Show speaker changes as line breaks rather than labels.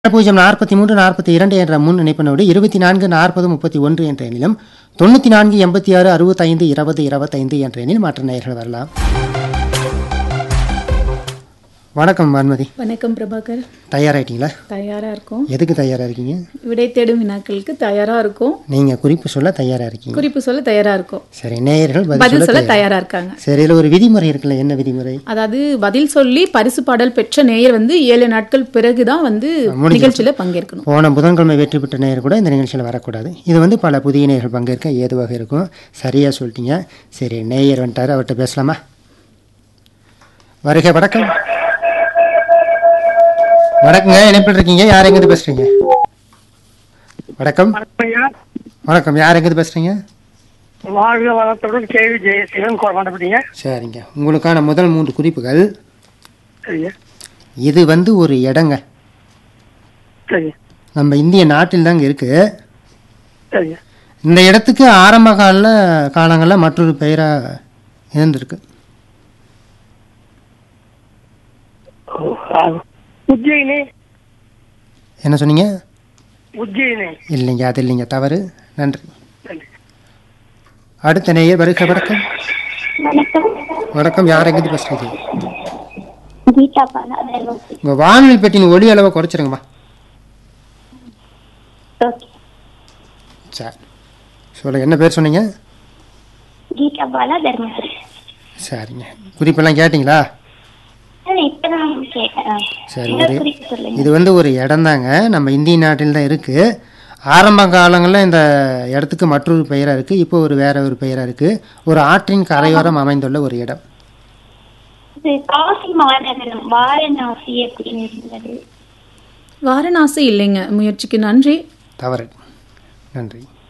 பூஜ்ஜியம் நாற்பத்தி மூன்று நாற்பத்தி இரண்டு என்ற முன் இணைப்பினோடு இருபத்தி நான்கு நாற்பது முப்பத்தி ஒன்று என்ற எண்ணிலும் தொண்ணூற்றி நான்கு எண்பத்தி ஆறு அறுபத்தைந்து இருபது இருபத்தைந்து என்ற எண்ணில் மற்ற நேயர்கள் வரலாம் வணக்கம் வான்மதி
வணக்கம் பிரபாகர்
தயாராயிட்டீங்களா
தயாரா இருக்கோம்
எதுக்கு தயாராக இருக்கீங்க
விடை தேடும் வினாக்களுக்கு தயாரா இருக்கும்
நீங்கள் குறிப்பு சொல்ல தயாராக இருக்கீங்க
குறிப்பு சொல்ல தயாரா இருக்கும்
சரி நேயர்கள் பதில்
பதில்
சொல்ல
சொல்ல
தயார்.
தயாரா இருக்காங்க
சரி இதில் ஒரு விதிமுறை இருக்குல்ல என்ன விதிமுறை
அதாவது பதில் சொல்லி பரிசு பாடல் பெற்ற நேயர் வந்து ஏழு நாட்கள் பிறகுதான் வந்து நிகழ்ச்சியில பங்கேற்கணும்
போன புதன்கிழமை வெற்றி பெற்ற நேயர் கூட இந்த நிகழ்ச்சியில் வரக்கூடாது இது வந்து பல புதிய நேயர்கள் பங்கேற்க ஏதுவாக இருக்கும் சரியாக சொல்லிட்டீங்க சரி நேயர் வந்துட்டாரு அவர்கிட்ட பேசலாமா வருக வணக்கம் வணக்கங்க இணைப்பில் இருக்கீங்க யார் எங்கிருந்து பேசுறீங்க வணக்கம்
ஐயா
வணக்கம் யார் எங்கிருந்து பேசுறீங்க
வாழ்க வளத்துடன் கேவி ஜெயசீலன் கொண்டாடப்பட்டீங்க
சரிங்க உங்களுக்கான முதல் மூன்று குறிப்புகள்
சரிங்க
இது வந்து ஒரு இடங்க
சரிங்க
நம்ம இந்திய நாட்டில் தாங்க இருக்கு
சரிங்க
இந்த இடத்துக்கு ஆரம்ப கால காலங்களில் மற்றொரு பெயராக இருந்திருக்கு
ஓ, ஆ. உஜ்ஜயினி
என்ன சொன்னீங்க
உஜ்ஜயினி
இல்லைங்க அது இல்லைங்க தவறு நன்றி
சரி.
அடுத்த நேயர் வருக வணக்கம்
வணக்கம்
வணக்கம் யார் எங்கிருந்து பேசுறீங்க
கீதா பாலாதேவம்
உங்கள் வானொலி பெட்டின் ஒளி அளவை குறைச்சிருங்கம்மா
ஓகே
சரி சொல்ல என்ன பேர் சொன்னீங்க
கீதா பாலா தர்மபுரி
சரிங்க குறிப்பெல்லாம் கேட்டிங்களா
நான் இப்பதான் கேட்டேன்
சரி
இன்னொரு
ஒரு
குறிப்பு சொல்லுங்க
இது வந்து ஒரு இடம்தாங்க நம்ம இந்திய நாட்டில் தான் இருக்குது ஆரம்ப காலங்களில் இந்த இடத்துக்கு மற்றொரு பெயராக இருக்குது இப்போ ஒரு வேற ஒரு பெயராக இருக்குது ஒரு ஆற்றின் கரையோரம் அமைந்துள்ள ஒரு இடம்
இது காசி மாநகரம் வாரணாசி அப்படின்னு இருந்தது
வாரணாசி இல்லைங்க முயற்சிக்கு நன்றி
தவறு நன்றி